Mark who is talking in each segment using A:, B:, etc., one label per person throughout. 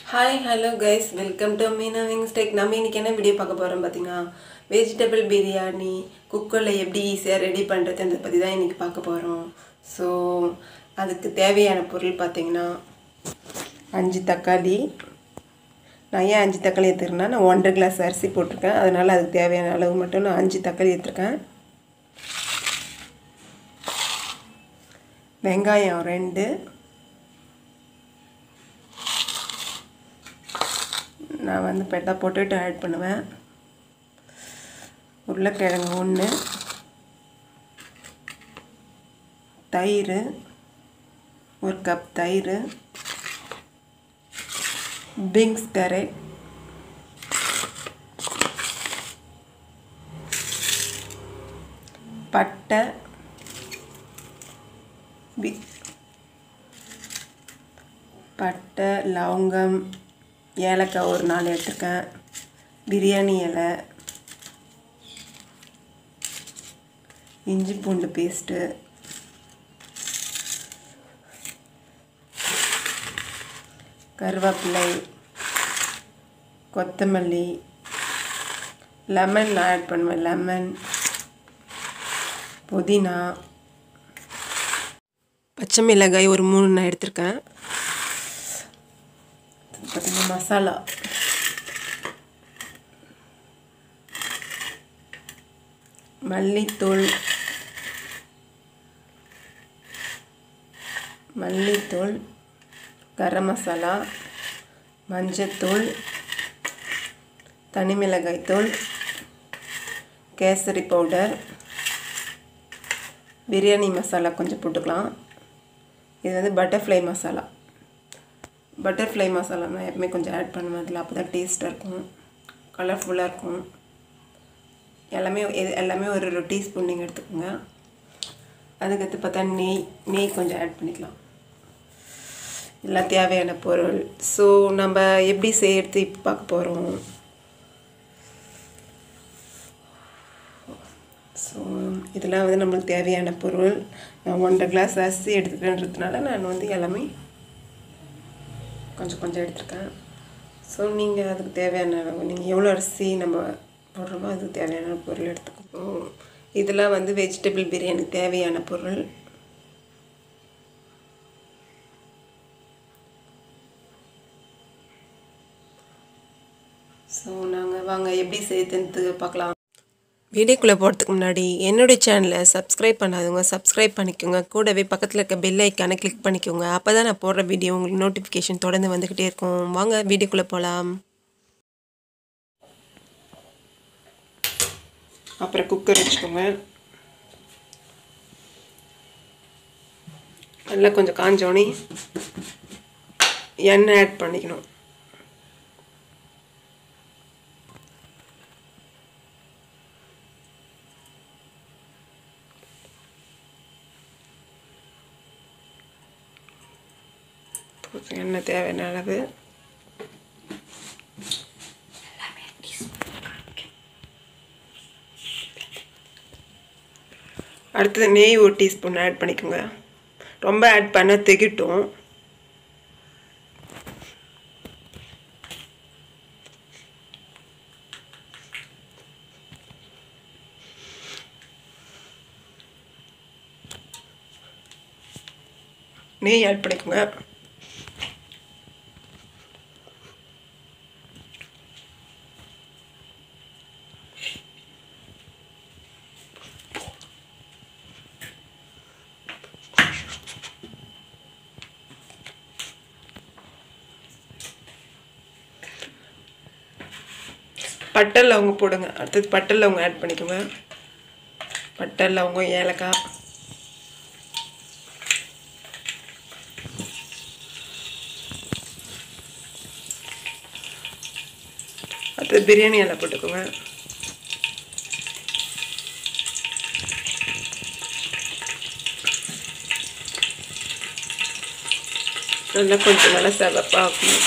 A: hi hello guys welcome to Meena wings tech நம்ம இன்னைக்கு என்ன வீடியோ பார்க்க போகிறோம் பார்த்தீங்கன்னா வெஜிடபிள் பிரியாணி குக்கரில் எப்படி ஈஸியாக ரெடி பண்ணுறதுன்றதை பற்றி தான் இன்றைக்கி பார்க்க போகிறோம் ஸோ அதுக்கு தேவையான பொருள் பார்த்தீங்கன்னா அஞ்சு தக்காளி நான் ஏன் அஞ்சு தக்காளி எடுத்துருக்கேன்னா நான் ஒன்றரை கிளாஸ் அரிசி போட்டிருக்கேன் அதனால் அதுக்கு தேவையான அளவு மட்டும் நான் அஞ்சு தக்காளி எடுத்துருக்கேன் வெங்காயம் ரெண்டு நான் வந்து பெட்டா பொட்டேட்டோ ஆட் பண்ணுவேன் உருளைக்கிழங்கு ஒன்று தயிர் ஒரு கப் தயிர் பீன்ஸ் கேரட் பட்டை பி பட்டை லவங்கம் ஏலக்காய் ஒரு நாலு எடுத்துருக்கேன் பிரியாணி இலை இஞ்சி பூண்டு பேஸ்ட்டு கருவேப்பிலை கொத்தமல்லி லெமன் நான் ஆட் பண்ணுவேன் லெமன் புதினா பச்சை மிளகாய் ஒரு மூணு நான் எடுத்திருக்கேன் பார்த்தீங்கன்னா மசாலா மல்லித்தூள் மல்லித்தூள் கரம் மசாலா மஞ்சத்தூள் தனி மிளகாய்த்தூள் கேசரி பவுடர் பிரியாணி மசாலா கொஞ்சம் போட்டுக்கலாம் இது வந்து பட்டர்ஃப்ளை மசாலா பட்டர்ஃப்ளை மசாலா நான் எப்பவுமே கொஞ்சம் ஆட் பண்ணுவேன் அதில் அப்போ தான் டேஸ்ட்டாக இருக்கும் கலர்ஃபுல்லாக இருக்கும் எல்லாமே இது எல்லாமே ஒரு ஒரு டீஸ்பூன் நீங்கள் எடுத்துக்கோங்க அதுக்கடுத்து பார்த்தா நெய் நெய் கொஞ்சம் ஆட் பண்ணிக்கலாம் எல்லாம் தேவையான பொருள் ஸோ நம்ம எப்படி செய்யறது இப்போ பார்க்க போகிறோம் ஸோ இதெல்லாம் வந்து நம்மளுக்கு தேவையான பொருள் நான் ஒன்றரை கிளாஸ் அரிசி எடுத்துக்கிறேன்றதுனால நான் வந்து எல்லாமே கொஞ்சம் கொஞ்சம் எடுத்துருக்கேன் ஸோ நீங்கள் அதுக்கு தேவையான அளவு நீங்கள் எவ்வளோ அரிசி நம்ம போடுறோமோ அதுக்கு தேவையான பொருள் எடுத்துக்கணும் இதெல்லாம் வந்து வெஜிடபிள் பிரியாணி தேவையான பொருள் ஸோ நாங்கள் வாங்க எப்படி செய்யுதுன்ட்டு பார்க்கலாம் வீடியோக்குள்ளே போகிறதுக்கு முன்னாடி என்னுடைய சேனலை சப்ஸ்கிரைப் பண்ணாதவங்க சப்ஸ்கிரைப் பண்ணிக்கோங்க கூடவே பக்கத்தில் இருக்க பெல் ஐக்கானை கிளிக் பண்ணிக்கோங்க அப்போ தான் நான் போடுற வீடியோ உங்களுக்கு நோட்டிஃபிகேஷன் தொடர்ந்து வந்துக்கிட்டே இருக்கும் வாங்க வீடியோக்குள்ளே போகலாம் அப்புறம் குக்கர் வச்சுக்கோங்க நல்லா கொஞ்சம் காஞ்சோனே எண்ணெய் ஆட் பண்ணிக்கணும் எண்ணெய் தேவையான அளவு அடுத்தது நெய் ஒரு டீஸ்பூன் ஆட் பண்ணிக்கோங்க ரொம்ப ஆட் பண்ண திகிட்டும் நெய் ஆட் பண்ணிக்கோங்க பட்டை லவங்க போடுங்க அடுத்தது பட்டை லவங்க ஆட் பண்ணிக்கோங்க பட்டை லவங்க ஏலக்காய் அடுத்தது பிரியாணி இலை போட்டுக்கோங்க நல்லா கொஞ்சம் நல்லா செவப்பாகணும்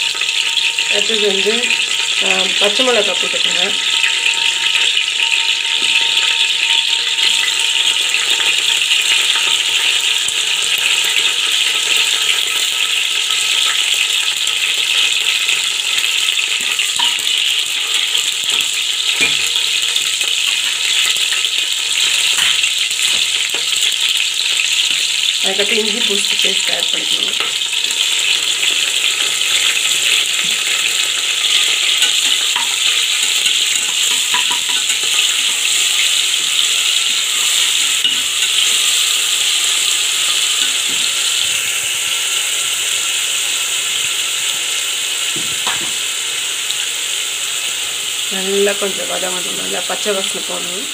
A: அடுத்தது வந்து ஆ, பச்சை மிளகாய் போட்டுக்கோங்க அதுக்கப்புறம் இஞ்சி பூஸ்ட் பேஸ்ட் ஆட் பண்ணிக்கணும் நல்லா கொஞ்சம் வதங்கணும் நல்லா பச்சை வாசனை போகணும்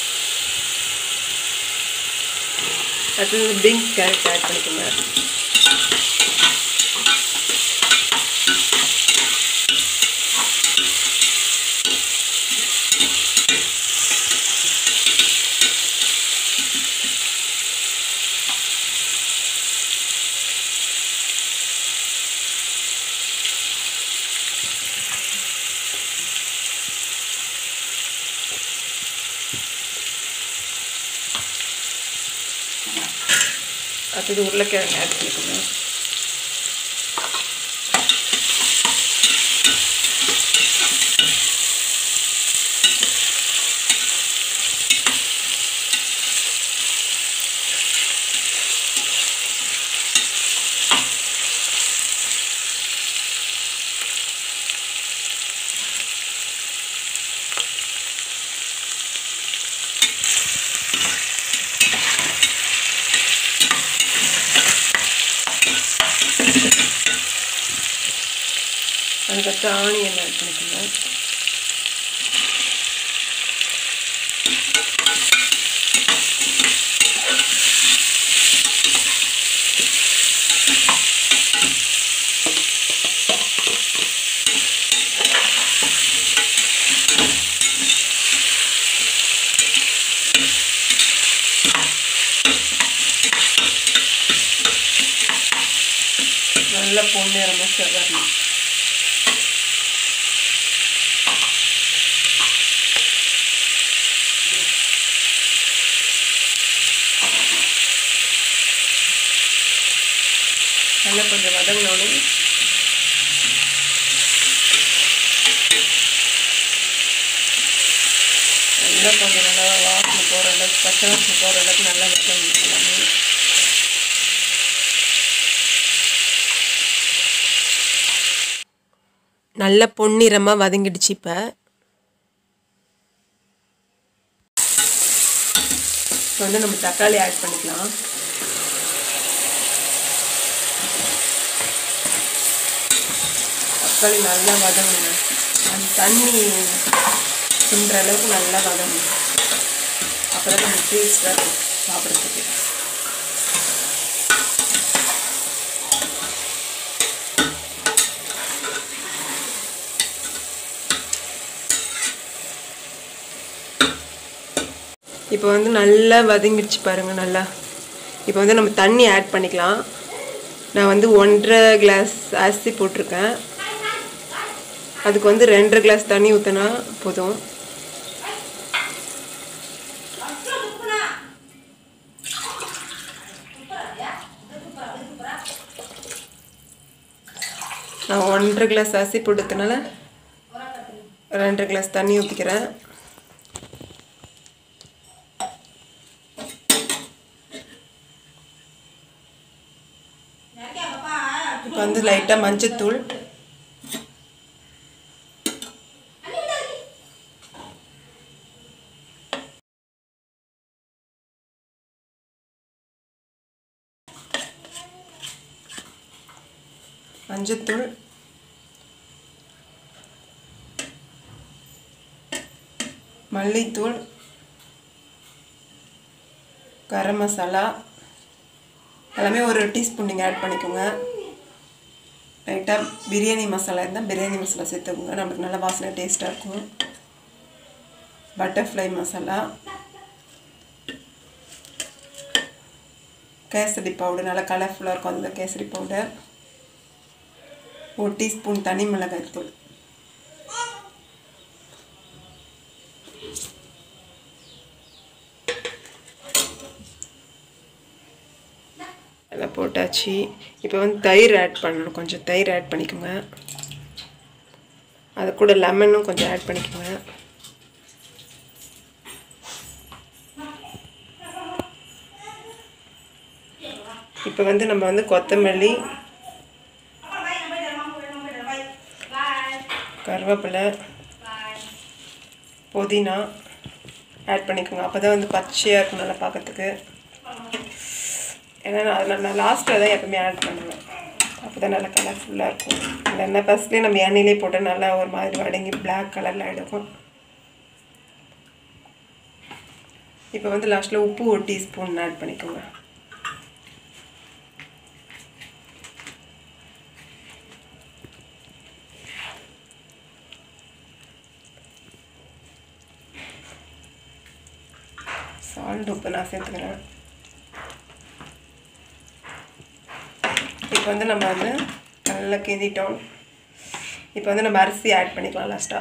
A: அடுத்தது பீன்ஸ் கேரட் ஆட் பண்ணிக்கோங்க அடுத்தது உருளைக்கிழங்கு ஆட் பண்ணிக்கோங்க அதுக்கப்புறம் ஆனியன் ஆட் பண்ணிக்கோங்க நல்லா பொன்னிறமாக வரணும் நல்லா கொஞ்சம் வதங்கினோடனே நல்லா கொஞ்சம் நல்லா வாசனை போகிற அளவுக்கு பச்சை வாசனை போகிற அளவுக்கு நல்லா வதங்கணும் எல்லாமே நல்ல பொன்னிறமாக வதங்கிடுச்சு இப்போ இப்போ வந்து நம்ம தக்காளி ஆட் பண்ணிக்கலாம் தக்காளி நல்லா வதங்கணுங்க அந்த தண்ணி சுண்டுற அளவுக்கு நல்லா வதங்கணும் அப்போ தான் கொஞ்சம் டேஸ்ட்டாக இருக்கும் சாப்பிட்றதுக்கு இப்போ வந்து நல்லா வதங்கிடுச்சு பாருங்கள் நல்லா இப்போ வந்து நம்ம தண்ணி ஆட் பண்ணிக்கலாம் நான் வந்து ஒன்றரை கிளாஸ் அரிசி போட்டிருக்கேன் அதுக்கு வந்து ரெண்டரை கிளாஸ் தண்ணி ஊற்றினா போதும் நான் ஒன்றரை கிளாஸ் அரிசி போட்டதுனால ரெண்டரை கிளாஸ் தண்ணி ஊற்றிக்கிறேன் இப்போ வந்து லைட்டாக மஞ்சத்தூள் மஞ்சத்தூள் மல்லித்தூள் கரம் மசாலா எல்லாமே ஒரு டீஸ்பூன் நீங்கள் ஆட் பண்ணிக்கோங்க லைட்டாக பிரியாணி மசாலா இருந்தால் பிரியாணி மசாலா சேர்த்துக்கோங்க நம்மளுக்கு நல்லா வாசனை டேஸ்ட்டாக இருக்கும் பட்டர்ஃப்ளை மசாலா கேசரி பவுடர் நல்லா கலர்ஃபுல்லாக இருக்கும் அந்த கேசரி பவுடர் ஒரு டீஸ்பூன் தனி மிளகாய் தூள் எல்லாம் போட்டாச்சு இப்போ வந்து தயிர் ஆட் பண்ணணும் கொஞ்சம் தயிர் ஆட் பண்ணிக்கோங்க அது கூட லெமனும் கொஞ்சம் ஆட் பண்ணிக்கோங்க இப்போ வந்து நம்ம வந்து கொத்தமல்லி கருவேப்பிலை புதினா ஆட் பண்ணிக்கோங்க அப்போ தான் வந்து பச்சையாக இருக்கும் நல்லா பார்க்கறதுக்கு ஏன்னா நான் அதை நான் லாஸ்ட்டில் தான் எப்பவுமே ஆட் பண்ணுவேன் அப்போ தான் நல்லா கலர்ஃபுல்லாக இருக்கும் இல்லைன்னா ஃபஸ்ட்லேயே நம்ம எண்ணெயிலே போட்டு நல்லா ஒரு மாதிரி வடங்கி பிளாக் கலரில் ஆகிடும் இப்போ வந்து லாஸ்ட்டில் உப்பு ஒரு டீஸ்பூன் ஆட் பண்ணிக்கோங்க சால்ட் உப்பு நான் சேர்த்துக்கிறேன் இப்போ வந்து நம்ம வந்து நல்லா கிண்டிட்டோம் இப்போ வந்து நம்ம அரிசி ஆட் பண்ணிக்கலாம் லாஸ்ட்டாக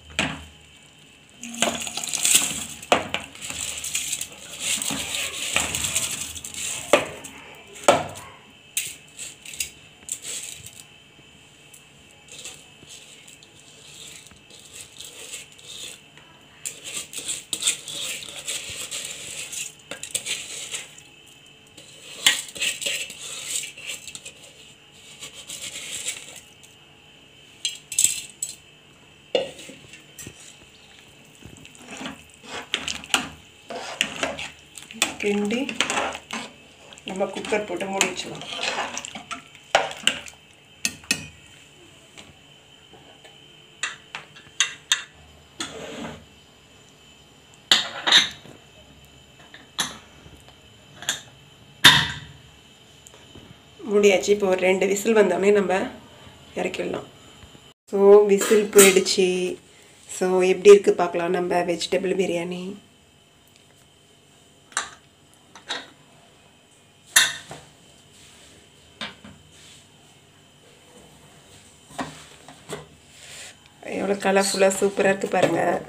A: கிண்டி நம்ம குக்கர் போட்டு மூடி வச்சிடலாம் மூடியாச்சு இப்போ ஒரு ரெண்டு விசில் வந்தோடனே நம்ம இறக்கிடலாம் ஸோ விசில் போயிடுச்சு ஸோ எப்படி இருக்குது பார்க்கலாம் நம்ம வெஜிடபிள் பிரியாணி எவ்வளோ கலர்ஃபுல்லாக சூப்பராக இருக்குது பாருங்கள்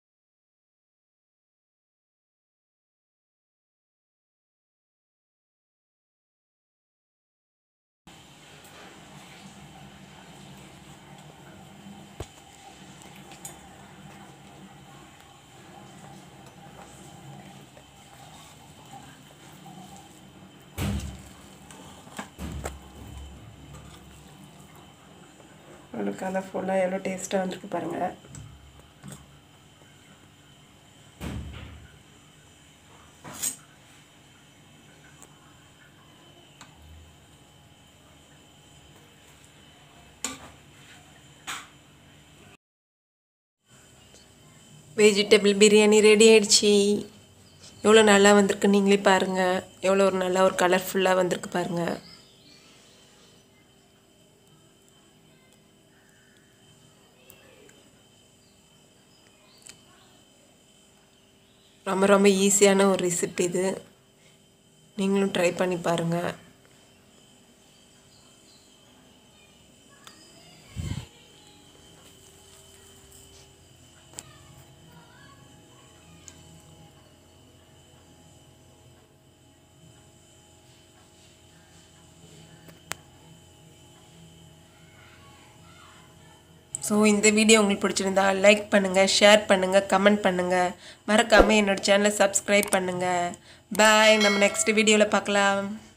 A: எவ்வளோ கலர்ஃபுல்லாக எவ்வளோ டேஸ்ட்டாக வந்திருக்கு பாருங்கள் வெஜிடபிள் பிரியாணி ரெடி ஆயிடுச்சு எவ்வளோ நல்லா வந்திருக்கு நீங்களே பாருங்கள் எவ்வளோ ஒரு நல்லா ஒரு கலர்ஃபுல்லாக வந்திருக்கு பாருங்கள் ரொம்ப ரொம்ப ஈஸியான ஒரு ரெசிபி இது நீங்களும் ட்ரை பண்ணி பாருங்கள் ஸோ இந்த வீடியோ உங்களுக்கு பிடிச்சிருந்தா லைக் பண்ணுங்கள் ஷேர் பண்ணுங்கள் கமெண்ட் பண்ணுங்கள் மறக்காமல் என்னோடய சேனலை சப்ஸ்கிரைப் பண்ணுங்கள் பாய் நம்ம நெக்ஸ்ட் வீடியோவில் பார்க்கலாம்